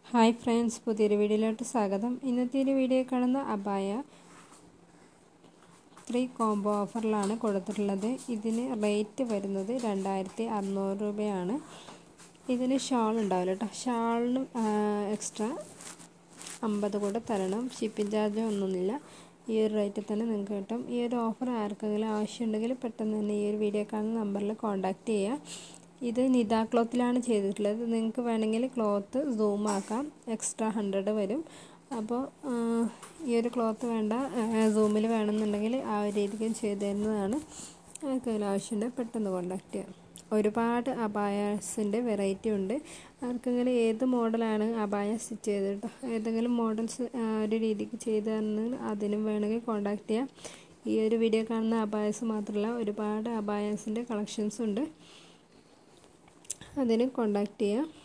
hi friends പുതിയൊരു വീഡിയോയിലോട്ട് സ്വാഗതം ഇന്നത്തെ ഒരു വീഡിയോ കാണുന്ന അബായ ത്രീ കോംബോ ഓഫറിലാണ് കൊടുത്തിട്ടുള്ളത് ഇതിന് റേറ്റ് വരുന്നത് രണ്ടായിരത്തി അറുന്നൂറ് രൂപയാണ് ഇതിന് ഷാൾ ഉണ്ടാവില്ല കേട്ടോ ഷാളിനും എക്സ്ട്രാ അമ്പത് കൂടെ തരണം ഷിപ്പിംഗ് ചാർജ് ഒന്നുമില്ല ഈ ഒരു റേറ്റിൽ തന്നെ നിങ്ങൾക്ക് കിട്ടും ഈ ഒരു ഓഫർ ആർക്കെങ്കിലും ആവശ്യമുണ്ടെങ്കിൽ പെട്ടെന്ന് തന്നെ ഈ ഒരു വീഡിയോ കാണുന്ന നമ്പറിൽ കോൺടാക്റ്റ് ചെയ്യുക ഇത് നിത ക്ലോത്തിലാണ് ചെയ്തിട്ടുള്ളത് നിങ്ങൾക്ക് വേണമെങ്കിൽ ക്ലോത്ത് സൂം ആക്കാം എക്സ്ട്രാ ഹൺഡ്രഡ് വരും അപ്പോൾ ഈ ഒരു ക്ലോത്ത് വേണ്ട സൂമിൽ വേണമെന്നുണ്ടെങ്കിൽ ആ ഒരു രീതിക്ക് ചെയ്തു തരുന്നതാണ് ആർക്കെങ്കിലും ആവശ്യമുണ്ടെങ്കിൽ പെട്ടെന്ന് കോൺടാക്റ്റ് ചെയ്യാം ഒരുപാട് അബായാസിൻ്റെ വെറൈറ്റി ഉണ്ട് ആർക്കെങ്കിലും ഏത് മോഡലാണ് അബായ സ്റ്റിച്ച് ചെയ്തിട്ടോ ഏതെങ്കിലും മോഡൽസ് ഒരു രീതിക്ക് ചെയ്ത് തരുന്നത് അതിനും വേണമെങ്കിൽ കോൺടാക്റ്റ് ചെയ്യാം ഈ ഒരു വീഡിയോ കാണുന്ന അബായസ് മാത്രമല്ല ഒരുപാട് അബായസിൻ്റെ കളക്ഷൻസ് ഉണ്ട് അതിന് കോണ്ടാക്ട് ചെയ്യാം